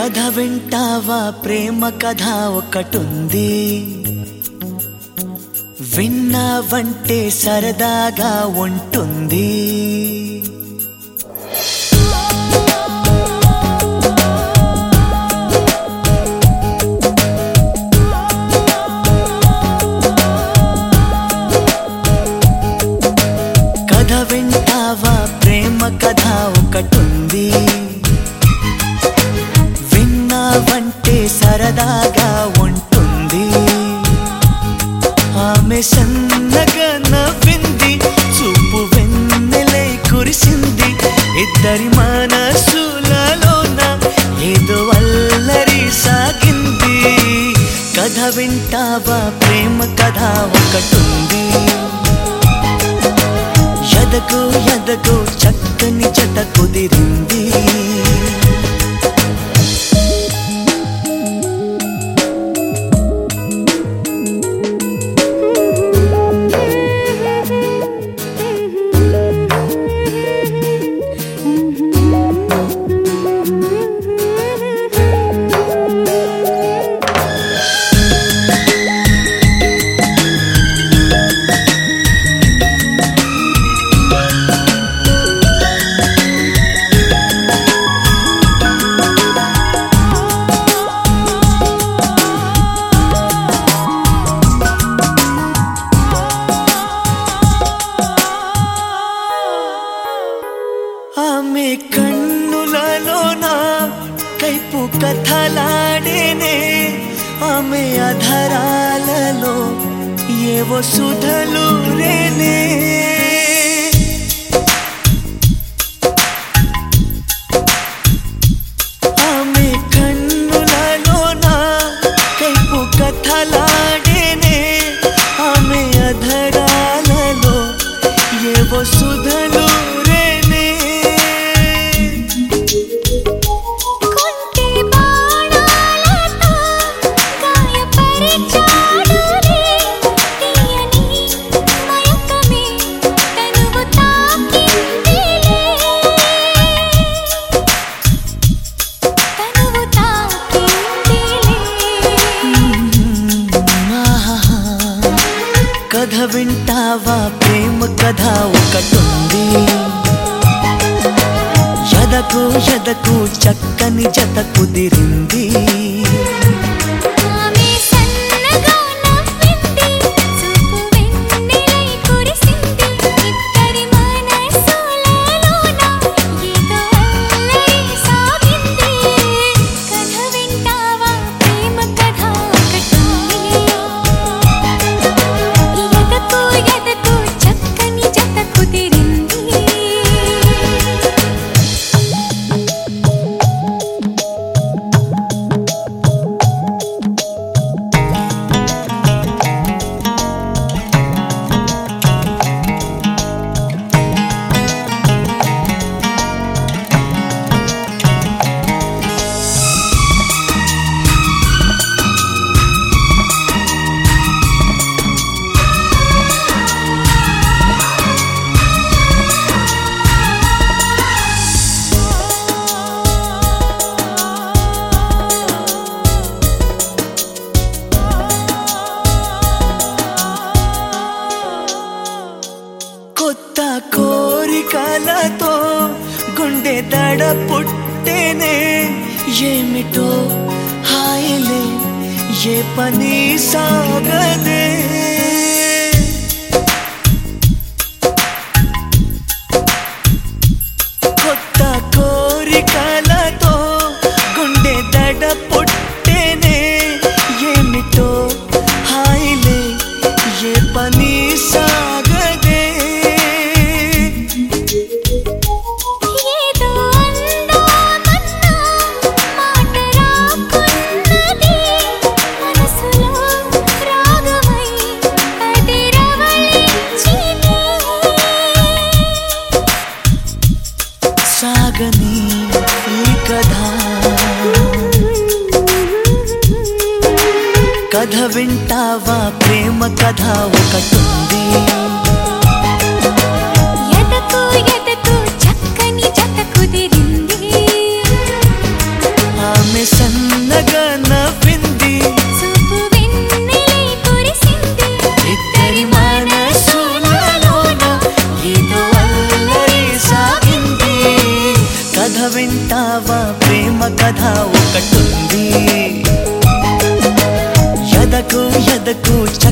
కథ వింటావా ప్రేమ కథ ఒకటుంది విన్నావంటే సరదాగా ఉంటుంది కథ వింటావా ప్రేమ కథ ఒకటుంది విన్నావంటే సరదాగా ఉంటుంది ఆమె సన్నగా నవ్వింది చూపు వెన్నెలై కురిసింది ఇద్దరి మనసులలోన ఏదో అల్లరి సాగింది కథ వింటావా ప్రేమ కథ ఒకటుంది ఎదకు ఎదకు చక్కని జత కుదిరింది ఆమె కన్నులలోన కైపు కథలాడేనే ఆమె అధరాలలో ఏవో సుధలు రేనే ఆమె కన్నులలోన కైపు కథలాడేనే ఆమె అధరాలలో ఏవో సుధలు రేనే కొంటె బాణాలతో గాయపరిచాడులే తీయని మయకమే తనువు తాకిందిలే తనువు తాకిందిలే ఆహాహా. కథ వింటావా ప్రేమ కథ ఒకటుంది ఎదకు ఎదకు చక్కని జత కుదిరింది ఆమె సన్నగా నవ్వింది చూపు వెన్నెలై కురిసింది ఇద్దరి మనసులలోన ఏదో అల్లరి సాగింది కథ వింటావా ప్రేమ కథ ఒకటుంది ఎదకు ఎదకు చక్కని జత కుదిరింది కొత్త కోరికలతో గుండె దడ పుట్టేనే ఏమిటో హాయిలే ఏ పని సాగదే కొత్త కోరికలతో గుండె దడ పుట్టేనే ఏమిటో హాయిలే ఏ పని సాగదే ఏదో అందామన్నా మాట రాకున్నది మనసులో రాగమై అదిరవళించినే సాగని ఈ కథ కథ వింటావా ప్రేమ కథ ఒకటుంది ఎదకు ఎదకు చక్కని జత కుదిరింది ఆమె స కథ ఒకటుంది ఎదకు ఎదకు